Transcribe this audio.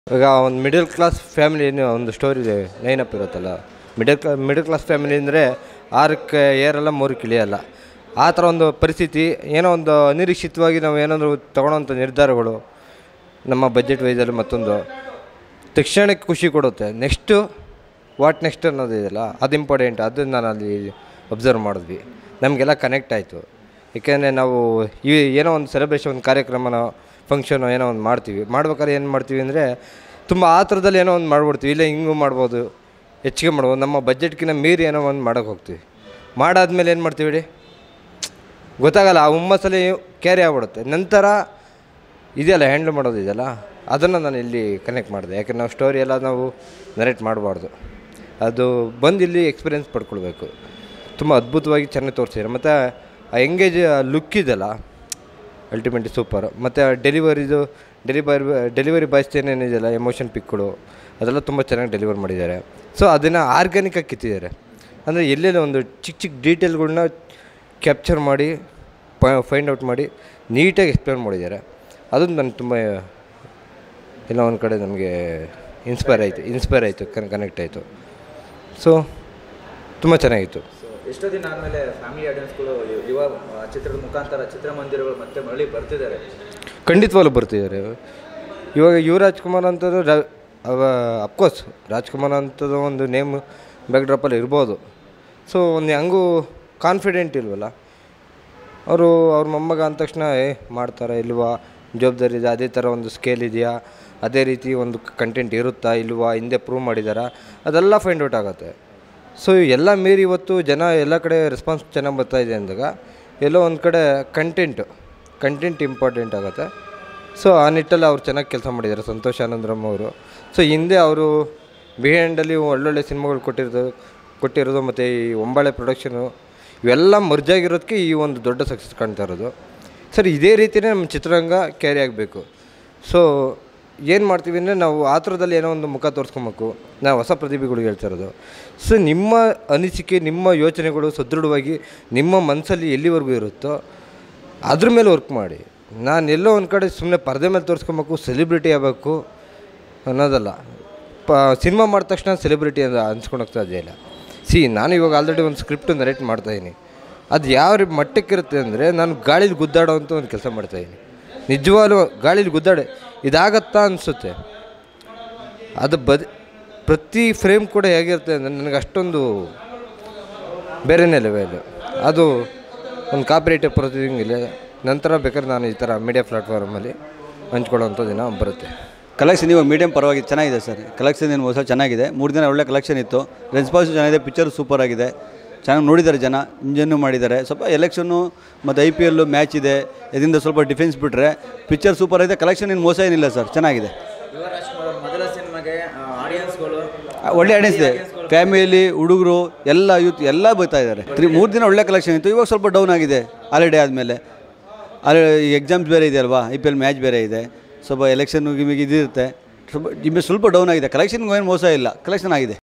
ಈಗ ಒಂದು middle class family ಏನು ಒಂದು ಸ್ಟೋರಿ ಲೈನಪ್ ಇರುತ್ತಲ್ಲ ಮಿಡಲ್ ಕ್ಲಾ ಮಿಡಲ್ ಕ್ಲಾಸ್ ಫ್ಯಾಮಿಲಿ ಅಂದರೆ ಆರಕ್ಕೆ ಏರಲ್ಲ ಮೂರಕ್ಕೆ ಇಳಿಯಲ್ಲ ಆ ಥರ ಒಂದು ಪರಿಸ್ಥಿತಿ ಏನೋ ಒಂದು ಅನಿರೀಕ್ಷಿತವಾಗಿ ನಾವು ಏನಾದರೂ ತೊಗೊಳೋಂಥ ನಿರ್ಧಾರಗಳು ನಮ್ಮ ಬಜೆಟ್ ವೈಸಲ್ಲಿ ಮತ್ತೊಂದು ತಕ್ಷಣಕ್ಕೆ ಖುಷಿ ಕೊಡುತ್ತೆ ನೆಕ್ಸ್ಟು ವಾಟ್ ನೆಕ್ಸ್ಟ್ ಅನ್ನೋದು ಇದೆಯಲ್ಲ ಅದು ಇಂಪಾರ್ಟೆಂಟ್ ಅದನ್ನು ನಾನು ಅಲ್ಲಿ ಅಬ್ಸರ್ವ್ ಮಾಡಿದ್ವಿ ನಮಗೆಲ್ಲ ಕನೆಕ್ಟ್ ಆಯಿತು ಏಕೆಂದರೆ ನಾವು ಈ ಏನೋ ಒಂದು ಸೆಲೆಬ್ರೇಷನ್ ಒಂದು ಕಾರ್ಯಕ್ರಮನ ಫಂಕ್ಷನು ಏನೋ ಒಂದು ಮಾಡ್ತೀವಿ ಮಾಡ್ಬೇಕಾದ್ರೆ ಏನು ಮಾಡ್ತೀವಿ ಅಂದರೆ ತುಂಬ ಆತರದಲ್ಲಿ ಏನೋ ಒಂದು ಮಾಡ್ಬಿಡ್ತೀವಿ ಇಲ್ಲ ಹಿಂಗೂ ಮಾಡ್ಬೋದು ಹೆಚ್ಚಿಗೆ ಮಾಡ್ಬೋದು ನಮ್ಮ ಬಜೆಟ್ಗಿಂತ ಮೀರಿ ಏನೋ ಒಂದು ಮಾಡೋಕ್ಕೆ ಹೋಗ್ತೀವಿ ಮಾಡಾದ್ಮೇಲೆ ಏನು ಮಾಡ್ತೀವಿ ಹೇಳಿ ಗೊತ್ತಾಗಲ್ಲ ಆ ಹುಮ್ಮಸ್ಸಲ್ಲಿ ಕ್ಯಾರಿ ಆಗ್ಬಿಡುತ್ತೆ ನಂತರ ಇದೆಯಲ್ಲ ಹ್ಯಾಂಡ್ಲ್ ಮಾಡೋದು ಇದೆಯಲ್ಲ ಅದನ್ನು ನಾನು ಇಲ್ಲಿ ಕನೆಕ್ಟ್ ಮಾಡಿದೆ ಯಾಕೆ ನಾವು ಸ್ಟೋರಿ ಎಲ್ಲ ನಾವು ನರೇಟ್ ಮಾಡಬಾರ್ದು ಅದು ಬಂದು ಇಲ್ಲಿ ಎಕ್ಸ್ಪೀರಿಯೆನ್ಸ್ ಪಡ್ಕೊಳ್ಬೇಕು ತುಂಬ ಅದ್ಭುತವಾಗಿ ಚೆನ್ನಾಗಿ ತೋರಿಸಿದ್ದಾರೆ ಮತ್ತು ಆ ಎಂಗೇಜ್ ಲುಕ್ ಇದೆಯಲ್ಲ ಅಲ್ಟಿಮೇಟ್ಲಿ ಸೂಪರ್ ಮತ್ತು ಡೆಲಿವರಿದು ಡೆಲಿವರಿ ಡೆಲಿವರಿ ಬಾಯ್ಸ್ ಏನೇನಿದೆಯಲ್ಲ ಎಮೋಷನ್ ಪಿಕ್ಗಳು ಅದೆಲ್ಲ ತುಂಬ ಚೆನ್ನಾಗಿ ಡೆಲಿವರ್ ಮಾಡಿದ್ದಾರೆ ಸೊ ಅದನ್ನು ಆರ್ಗ್ಯಾನಿಕಾಗಿ ಕಿತ್ತಿದ್ದಾರೆ ಅಂದರೆ ಎಲ್ಲೆಲ್ಲ ಒಂದು ಚಿಕ್ಕ ಚಿಕ್ಕ ಡೀಟೇಲ್ಗಳ್ನ ಕ್ಯಾಪ್ಚರ್ ಮಾಡಿ ಫೈಂಡ್ ಔಟ್ ಮಾಡಿ ನೀಟಾಗಿ ಎಕ್ಸ್ಪ್ಲೇನ್ ಮಾಡಿದ್ದಾರೆ ಅದೊಂದು ನನಗೆ ತುಂಬ ಎಲ್ಲ ಒಂದು ಕಡೆ ನಮಗೆ ಇನ್ಸ್ಪೈರ್ ಆಯಿತು ಇನ್ಸ್ಪೈರ್ ಆಯಿತು ಕನ್ ಕನೆಕ್ಟ್ ಆಯಿತು ಸೊ ತುಂಬ ಚೆನ್ನಾಗಿತ್ತು ಸೊ ಎಷ್ಟೋ ದಿನ ಆದಮೇಲೆ ಫ್ಯಾಮಿಲಿ ಆಡಿಯನ್ಸ್ಗಳು ಯುವ ಆ, ಚಿತ್ರದ ಮುಖಾಂತರ ಚಿತ್ರಮಂದಿರಗಳು ಮತ್ತೆ ಮರಳಿ ಬರ್ತಿದ್ದಾರೆ ಖಂಡಿತವಾಗ್ಲೂ ಬರ್ತಿದ್ದಾರೆ ಇವಾಗ ಯುವರಾಜ್ ಕುಮಾರ್ ಅಂತದ್ದು ರ ಅವ ಅಫ್ಕೋರ್ಸ್ ರಾಜ್ಕುಮಾರ್ ಅಂತದ್ದು ಒಂದು ನೇಮ್ ಬ್ಯಾಕ್ಡ್ರಾಪಲ್ಲಿ ಇರ್ಬೋದು ಸೊ ಒಂದು ಹಂಗೂ ಕಾನ್ಫಿಡೆಂಟ್ ಇಲ್ವಲ್ಲ ಅವರು ಅವ್ರ ಮೊಮ್ಮಗ ಅಂದ ತಕ್ಷಣ ಏ ಮಾಡ್ತಾರಾ ಇಲ್ವಾ ಜವಾಬ್ದಾರಿ ಇದೆ ಅದೇ ಥರ ಒಂದು ಸ್ಕೇಲ್ ಇದೆಯಾ ಅದೇ ರೀತಿ ಒಂದು ಕಂಟೆಂಟ್ ಇರುತ್ತಾ ಇಲ್ವಾ ಹಿಂದೆ ಪ್ರೂವ್ ಮಾಡಿದಾರಾ ಅದೆಲ್ಲ ಫೈಂಡ್ ಔಟ್ ಆಗುತ್ತೆ ಸೊ ಎಲ್ಲ ಮೀರಿ ಇವತ್ತು ಜನ ಎಲ್ಲ ಕಡೆ ರೆಸ್ಪಾನ್ಸ್ ಚೆನ್ನಾಗಿ ಬರ್ತಾ ಇದೆ ಅಂದಾಗ ಎಲ್ಲೋ ಒಂದು ಕಡೆ ಕಂಟೆಂಟು ಕಂಟೆಂಟ್ ಇಂಪಾರ್ಟೆಂಟ್ ಆಗುತ್ತೆ ಸೊ ಆ ನಿಟ್ಟಲ್ಲಿ ಅವ್ರು ಚೆನ್ನಾಗಿ ಕೆಲಸ ಮಾಡಿದ್ದಾರೆ ಸಂತೋಷ್ ಆನಂದರಾಮ್ ಅವರು ಸೊ ಹಿಂದೆ ಅವರು ಬಿಹೈಂಡಲ್ಲಿ ಒಳ್ಳೊಳ್ಳೆ ಸಿನಿಮಾಗಳು ಕೊಟ್ಟಿರೋದು ಕೊಟ್ಟಿರೋದು ಮತ್ತು ಈ ಒಂಬಾಳೆ ಪ್ರೊಡಕ್ಷನು ಇವೆಲ್ಲ ಮರ್ಜಾಗಿರೋದಕ್ಕೆ ಈ ಒಂದು ದೊಡ್ಡ ಸಕ್ಸಸ್ ಕಾಣ್ತಾ ಇರೋದು ಸರ್ ಇದೇ ರೀತಿಯೇ ನಮ್ಮ ಚಿತ್ರರಂಗ ಕ್ಯಾರಿ ಆಗಬೇಕು ಸೊ ಏನು ಮಾಡ್ತೀವಿ ಅಂದರೆ ನಾವು ಆ ಥರದಲ್ಲಿ ಏನೋ ಒಂದು ಮುಖ ತೋರಿಸ್ಕೊಬೇಕು ನಾವು ಹೊಸ ಪ್ರತಿಭೆಗಳಿಗೆ ಹೇಳ್ತಾ ಇರೋದು ಸೊ ನಿಮ್ಮ ಅನಿಸಿಕೆ ನಿಮ್ಮ ಯೋಚನೆಗಳು ಸದೃಢವಾಗಿ ನಿಮ್ಮ ಮನಸ್ಸಲ್ಲಿ ಎಲ್ಲಿವರೆಗೂ ಇರುತ್ತೋ ಅದ್ರ ಮೇಲೆ ವರ್ಕ್ ಮಾಡಿ ನಾನು ಎಲ್ಲೋ ಒಂದು ಕಡೆ ಸುಮ್ಮನೆ ಪರದೆ ಮೇಲೆ ತೋರಿಸ್ಕೊಬೇಕು ಸೆಲೆಬ್ರಿಟಿ ಆಗಬೇಕು ಅನ್ನೋದಲ್ಲ ಪ ಸಿನಿಮಾ ಮಾಡಿದ ತಕ್ಷಣ ಸೆಲೆಬ್ರಿಟಿ ಅಂತ ಅನ್ಸ್ಕೊಳಕ್ಕೆ ಸಾಧ್ಯ ಇಲ್ಲ ಸಿ ನಾನು ಇವಾಗ ಆಲ್ರೆಡಿ ಒಂದು ಸ್ಕ್ರಿಪ್ಟ್ ನರೇಟ್ ಮಾಡ್ತಾಯಿದ್ದೀನಿ ಅದು ಯಾವ ರೀ ಮಟ್ಟಕ್ಕಿರುತ್ತೆ ಅಂದರೆ ನಾನು ಗಾಳೀಲಿ ಗುದ್ದಾಡೋ ಅಂತ ಒಂದು ಕೆಲಸ ಮಾಡ್ತಾಯಿದ್ದೀನಿ ನಿಜವಾಗ್ಲೂ ಗಾಳೀಲಿ ಗುದ್ದಾಡೆ ಇದಾಗತ್ತಾ ಅನಿಸುತ್ತೆ ಅದು ಬದ್ ಪ್ರತಿ ಫ್ರೇಮ್ ಕೂಡ ಹೇಗಿರುತ್ತೆ ಅಂದರೆ ನನಗೆ ಅಷ್ಟೊಂದು ಬೇರೆನೇ ಲೆವೆಲ್ ಅದು ಒಂದು ಕಾಪಿರೇಟ್ ಪ್ರೊಸೀಸಿಂಗ್ ಇಲ್ಲ ನಂತರ ಬೇಕಾದ್ರೆ ನಾನು ಈ ಥರ ಮೀಡಿಯಾ ಪ್ಲಾಟ್ಫಾರ್ಮಲ್ಲಿ ಹಂಚ್ಕೊಳ್ಳೋವಂಥ ದಿನ ಬರುತ್ತೆ ಕಲೆಕ್ಷನ್ ಇವಾಗ ಮೀಡಿಯಮ್ ಪರವಾಗಿ ಚೆನ್ನಾಗಿದೆ ಸರ್ ಕಲೆಕ್ಷನ್ ಏನು ಹೊಸ ಚೆನ್ನಾಗಿದೆ ಮೂರು ದಿನ ಒಳ್ಳೆ ಕಲೆಕ್ಷನ್ ಇತ್ತು ರೆಸ್ಪಾನ್ಸ್ ಚೆನ್ನಾಗಿದೆ ಪಿಕ್ಚರ್ ಸೂಪರ್ ಆಗಿದೆ ಚೆನ್ನಾಗಿ ನೋಡಿದ್ದಾರೆ ಜನ ಇಂಜನ್ನು ಮಾಡಿದ್ದಾರೆ ಸ್ವಲ್ಪ ಎಲೆಕ್ಷನ್ನು ಮತ್ತು ಐ ಪಿ ಎಲ್ಲು ಮ್ಯಾಚ್ ಇದೆ ಇದರಿಂದ ಸ್ವಲ್ಪ ಡಿಫೆನ್ಸ್ ಬಿಟ್ಟರೆ ಪಿಕ್ಚರ್ ಸೂಪರ್ ಆಗಿದೆ ಕಲೆಕ್ಷನ್ ಏನು ಮೋಸ ಏನಿಲ್ಲ ಸರ್ ಚೆನ್ನಾಗಿದೆ ಯುವ ರಾಜ್ಕುಮಾರ್ ಅವ್ರ ಮೊದಲ ಸಿನಿಮಾಗೆ ಆಡಿಯನ್ಸ್ಗಳು ಆ, ಒಳ್ಳೆ ಆಡಿಯನ್ಸ್ ಇದೆ ಫ್ಯಾಮಿಲಿ ಹುಡುಗರು ಎಲ್ಲ ಯೂತ್ ಎಲ್ಲ ಬರ್ತಾ ಇದ್ದಾರೆ ತ್ರೀ ಮೂರು ದಿನ ಒಳ್ಳೆ ಕಲೆಕ್ಷನ್ ಇತ್ತು ಇವಾಗ ಸ್ವಲ್ಪ ಡೌನ್ ಆಗಿದೆ ಹಾಲಿಡೇ ಆದಮೇಲೆ ಅಲ್ಲಿ ಎಕ್ಸಾಮ್ಸ್ ಬೇರೆ ಇದೆ ಅಲ್ವಾ ಐ ಪಿ ಎಲ್ ಮ್ಯಾಚ್ ಬೇರೆ ಇದೆ ಸ್ವಲ್ಪ ಎಲೆಕ್ಷನ್ ಗಿಮಿಗೆ ಇದಿರುತ್ತೆ ಸ್ವಲ್ಪ ನಿಮಗೆ ಸ್ವಲ್ಪ ಡೌನ್ ಆಗಿದೆ ಕಲೆಕ್ಷನ್ಗೆ ಏನು ಮೋಸ ಇಲ್ಲ ಕಲೆಕ್ಷನ್ ಆಗಿದೆ